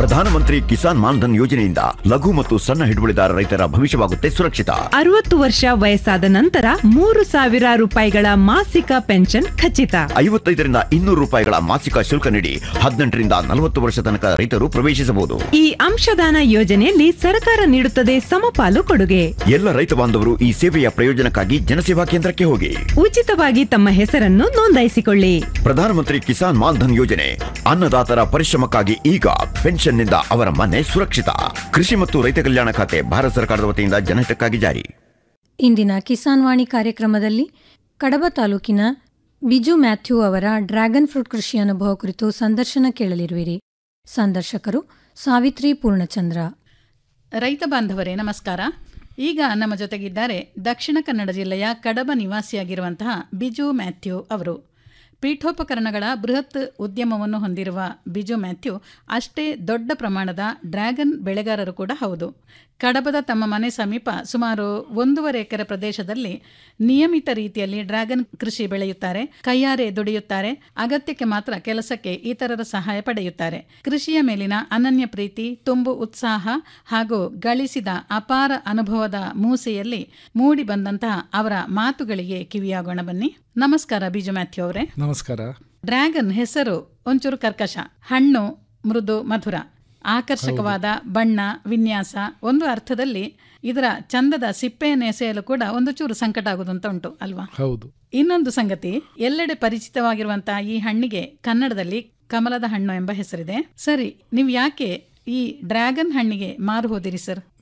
ಪ್ರಧಾನಮಂತ್ರಿ ಕಿಸಾನ್ ಮಾನ್ಧನ್ ಯೋಜನೆಯಿಂದ ಲಘು ಮತ್ತು ಸಣ್ಣ ಹಿಡುವಳಿದಾರ ರೈತರ ಭವಿಷ್ಯವಾಗುತ್ತೆ ಸುರಕ್ಷಿತ ಅರವತ್ತು ವರ್ಷ ವಯಸ್ಸಾದ ನಂತರ ಮೂರು ಸಾವಿರ ರೂಪಾಯಿಗಳ ಮಾಸಿಕ ಪೆನ್ಷನ್ ಖಚಿತ ಐವತ್ತೈದರಿಂದ ಇನ್ನೂರು ರೂಪಾಯಿಗಳ ಮಾಸಿಕ ಶುಲ್ಕ ನೀಡಿ ಹದಿನೆಂಟರಿಂದ ನಲವತ್ತು ವರ್ಷ ತನಕ ರೈತರು ಪ್ರವೇಶಿಸಬಹುದು ಈ ಅಂಶದಾನ ಯೋಜನೆಯಲ್ಲಿ ಸರ್ಕಾರ ನೀಡುತ್ತದೆ ಸಮಪಾಲು ಕೊಡುಗೆ ಎಲ್ಲ ರೈತ ಬಾಂಧವರು ಈ ಸೇವೆಯ ಪ್ರಯೋಜನಕ್ಕಾಗಿ ಜನಸೇವಾ ಕೇಂದ್ರಕ್ಕೆ ಹೋಗಿ ಉಚಿತವಾಗಿ ತಮ್ಮ ಹೆಸರನ್ನು ನೋಂದಾಯಿಸಿಕೊಳ್ಳಿ ಪ್ರಧಾನಮಂತ್ರಿ ಕಿಸಾನ್ ಮಾನ್ಧನ್ ಯೋಜನೆ ಅನ್ನದಾತರ ಪರಿಶ್ರಮಕ್ಕಾಗಿ ಈಗ ಪೆನ್ಷನ್ನಿಂದ ಅವರ ಮನೆ ಸುರಕ್ಷಿತ ಕೃಷಿ ಮತ್ತು ರೈತ ಕಲ್ಯಾಣ ಖಾತೆ ಭಾರತ ಸರ್ಕಾರದ ವತಿಯಿಂದ ಜನಹಿತಕ್ಕಾಗಿ ಜಾರಿ ಇಂದಿನ ಕಿಸಾನ್ ವಾಣಿ ಕಾರ್ಯಕ್ರಮದಲ್ಲಿ ಕಡಬ ತಾಲೂಕಿನ ಬಿಜು ಮ್ಯಾಥ್ಯೂ ಅವರ ಡ್ರ್ಯಾಗನ್ ಫ್ರೂಟ್ ಕೃಷಿ ಅನುಭವ ಕುರಿತು ಸಂದರ್ಶನ ಕೇಳಲಿರುವಿರಿ ಸಂದರ್ಶಕರು ಸಾವಿತ್ರಿ ಪೂರ್ಣಚಂದ್ರ ರೈತ ಬಾಂಧವರೇ ನಮಸ್ಕಾರ ಈಗ ನಮ್ಮ ಜೊತೆಗಿದ್ದಾರೆ ದಕ್ಷಿಣ ಕನ್ನಡ ಜಿಲ್ಲೆಯ ಕಡಬ ನಿವಾಸಿಯಾಗಿರುವಂತಹ ಬಿಜು ಮ್ಯಾಥ್ಯೂ ಅವರು ಪೀಠೋಪಕರಣಗಳ ಬೃಹತ್ ಉದ್ಯಮವನ್ನು ಹೊಂದಿರುವ ಬಿಜು ಮ್ಯಾಥ್ಯೂ ಅಷ್ಟೇ ದೊಡ್ಡ ಪ್ರಮಾಣದ ಡ್ರ್ಯಾಗನ್ ಬೆಳೆಗಾರರು ಕೂಡ ಹೌದು ಕಡಬದ ತಮ್ಮ ಮನೆ ಸಮೀಪ ಸುಮಾರು ಒಂದೂವರೆ ಎಕರೆ ಪ್ರದೇಶದಲ್ಲಿ ನಿಯಮಿತ ರೀತಿಯಲ್ಲಿ ಡ್ರ್ಯಾಗನ್ ಕೃಷಿ ಬೆಳೆಯುತ್ತಾರೆ ಕೈಯಾರೆ ದುಡಿಯುತ್ತಾರೆ ಅಗತ್ಯಕ್ಕೆ ಮಾತ್ರ ಕೆಲಸಕ್ಕೆ ಇತರರ ಸಹಾಯ ಪಡೆಯುತ್ತಾರೆ ಕೃಷಿಯ ಮೇಲಿನ ಅನನ್ಯ ಪ್ರೀತಿ ತುಂಬು ಉತ್ಸಾಹ ಹಾಗೂ ಗಳಿಸಿದ ಅಪಾರ ಅನುಭವದ ಮೂಸೆಯಲ್ಲಿ ಮೂಡಿ ಬಂದಂತಹ ಅವರ ಮಾತುಗಳಿಗೆ ಕಿವಿಯಾಗೋಣ ಬನ್ನಿ ನಮಸ್ಕಾರ ಬಿಜು ಮ್ಯಾಥ್ಯೂ ಅವರೇ ನಮಸ್ಕಾರ ಡ್ರ್ಯಾಗನ್ ಹೆಸರು ಒಂಚೂರು ಕರ್ಕಶ ಹಣ್ಣು ಮೃದು ಮಧುರ ಆಕರ್ಷಕವಾದ ಬಣ್ಣ ವಿನ್ಯಾಸ ಒಂದು ಅರ್ಥದಲ್ಲಿ ಇದರ ಚಂದದ ಸಿಪ್ಪೆಯನ್ನು ಎಸೆಯಲು ಕೂಡ ಒಂದು ಚೂರು ಸಂಕಟ ಆಗುದು ಅಂತ ಉಂಟು ಅಲ್ವಾ ಹೌದು ಇನ್ನೊಂದು ಸಂಗತಿ ಎಲ್ಲೆಡೆ ಪರಿಚಿತವಾಗಿರುವಂತಹ ಈ ಹಣ್ಣಿಗೆ ಕನ್ನಡದಲ್ಲಿ ಕಮಲದ ಹಣ್ಣು ಎಂಬ ಹೆಸರಿದೆ ಸರಿ ನೀವು ಯಾಕೆ ಈ ಡ್ರ್ಯಾಗನ್ ಹಣ್ಣಿಗೆ ಮಾರು ಹೋದಿರಿ ಸರ್